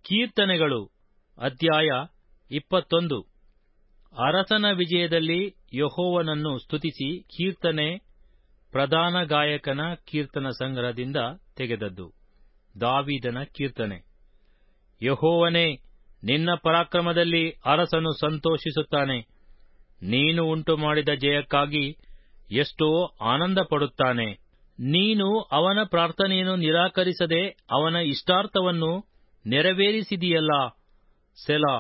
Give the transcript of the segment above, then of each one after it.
ಕೀರ್ತನೆಗಳು ಅಧ್ಯಾಯ ಇಪ್ಪತ್ತೊಂದು ಅರಸನ ವಿಜಯದಲ್ಲಿ ಯಹೋವನನ್ನು ಸ್ತುತಿಸಿ ಕೀರ್ತನೆ ಪ್ರಧಾನ ಗಾಯಕನ ಕೀರ್ತನ ಸಂಗ್ರಹದಿಂದ ತೆಗೆದದ್ದು ದಾವಿದನ ಕೀರ್ತನೆ ಯಹೋವನೇ ನಿನ್ನ ಪರಾಕ್ರಮದಲ್ಲಿ ಅರಸನು ಸಂತೋಷಿಸುತ್ತಾನೆ ನೀನು ಉಂಟು ಮಾಡಿದ ಜಯಕ್ಕಾಗಿ ಎಷ್ಟೋ ಆನಂದ ಪಡುತ್ತಾನೆ ನೀನು ಅವನ ಪ್ರಾರ್ಥನೆಯನ್ನು ನಿರಾಕರಿಸದೆ ಅವನ ಇಷ್ಟಾರ್ಥವನ್ನು ನೆರವೇರಿಸಿದೆಯಲ್ಲ ಸೆಲಾ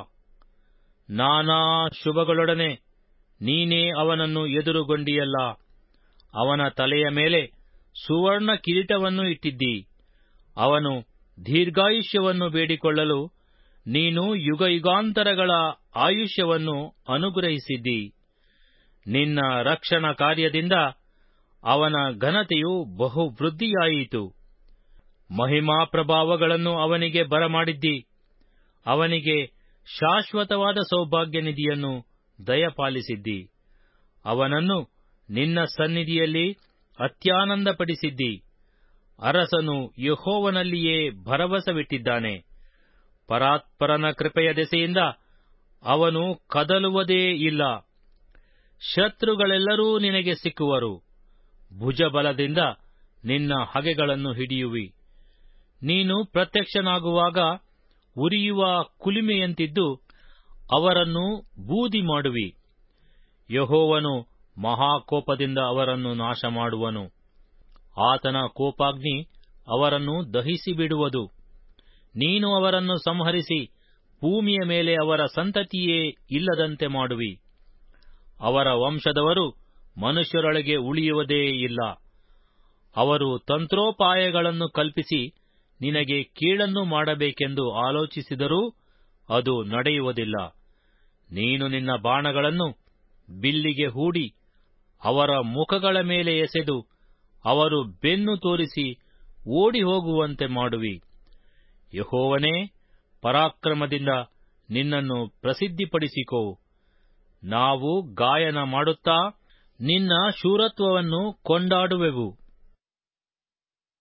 ನಾನಾ ಶುಭಗಳೊಡನೆ ನೀನೇ ಅವನನ್ನು ಎದುರುಗೊಂಡಿಯಲ್ಲ ಅವನ ತಲೆಯ ಮೇಲೆ ಸುವರ್ಣ ಕಿರೀಟವನ್ನು ಇಟ್ಟಿದ್ದಿ ಅವನು ದೀರ್ಘಾಯುಷ್ಯವನ್ನು ಬೇಡಿಕೊಳ್ಳಲು ನೀನು ಯುಗಯುಗಾಂತರಗಳ ಆಯುಷ್ಯವನ್ನು ಅನುಗ್ರಹಿಸಿದ್ದಿ ನಿನ್ನ ರಕ್ಷಣಾ ಕಾರ್ಯದಿಂದ ಅವನ ಘನತೆಯು ಬಹು ವೃದ್ಧಿಯಾಯಿತು ಮಹಿಮಾ ಪ್ರಭಾವಗಳನ್ನು ಅವನಿಗೆ ಬರಮಾಡಿದ್ದಿ ಅವನಿಗೆ ಶಾಶ್ವತವಾದ ಸೌಭಾಗ್ಯ ನಿಧಿಯನ್ನು ದಯಪಾಲಿಸಿದ್ದಿ ಅವನನ್ನು ನಿನ್ನ ಸನ್ನಿಧಿಯಲ್ಲಿ ಅತ್ಯಾನಂದಪಡಿಸಿದ್ದಿ ಅರಸನು ಯಹೋವನಲ್ಲಿಯೇ ಭರವಸವಿಟ್ಟಿದ್ದಾನೆ ಪರಾತ್ಪರನ ಕೃಪೆಯ ದೆಸೆಯಿಂದ ಅವನು ಕದಲುವುದೇ ಇಲ್ಲ ಶತ್ರುಗಳೆಲ್ಲರೂ ನಿನಗೆ ಸಿಕ್ಕುವರು ಭುಜಬಲದಿಂದ ನಿನ್ನ ಹಗೆಗಳನ್ನು ಹಿಡಿಯುವಿ ನೀನು ಪ್ರತ್ಯಕ್ಷನಾಗುವಾಗ ಉರಿಯುವ ಕುಲಿಮೆಯಂತಿದ್ದು ಅವರನ್ನು ಬೂದಿ ಮಾಡುವಿ ಯಹೋವನು ಮಹಾಕೋಪದಿಂದ ಅವರನ್ನು ನಾಶ ಮಾಡುವನು ಆತನ ಕೋಪಾಗ್ನಿ ಅವರನ್ನು ದಹಿಸಿ ಬಿಡುವುದು ನೀನು ಅವರನ್ನು ಸಂಹರಿಸಿ ಭೂಮಿಯ ಮೇಲೆ ಅವರ ಸಂತತಿಯೇ ಇಲ್ಲದಂತೆ ಮಾಡುವಿ ಅವರ ವಂಶದವರು ಮನುಷ್ಯರೊಳಗೆ ಉಳಿಯುವುದೇ ಇಲ್ಲ ಅವರು ತಂತ್ರೋಪಾಯಗಳನ್ನು ಕಲ್ಪಿಸಿ ನಿನಗೆ ಕೀಳನ್ನು ಮಾಡಬೇಕೆಂದು ಆಲೋಚಿಸಿದರೂ ಅದು ನಡೆಯುವುದಿಲ್ಲ ನೀನು ನಿನ್ನ ಬಾಣಗಳನ್ನು ಬಿಲ್ಲಿಗೆ ಹೂಡಿ ಅವರ ಮುಖಗಳ ಮೇಲೆ ಎಸೆದು ಅವರು ಬೆನ್ನು ತೋರಿಸಿ ಓಡಿ ಹೋಗುವಂತೆ ಮಾಡುವಿ ಯಹೋವನೇ ಪರಾಕ್ರಮದಿಂದ ನಿನ್ನನ್ನು ಪ್ರಸಿದ್ಧಿಪಡಿಸಿಕೋ ನಾವು ಗಾಯನ ಮಾಡುತ್ತಾ ನಿನ್ನ ಶೂರತ್ವವನ್ನು ಕೊಂಡಾಡುವೆವು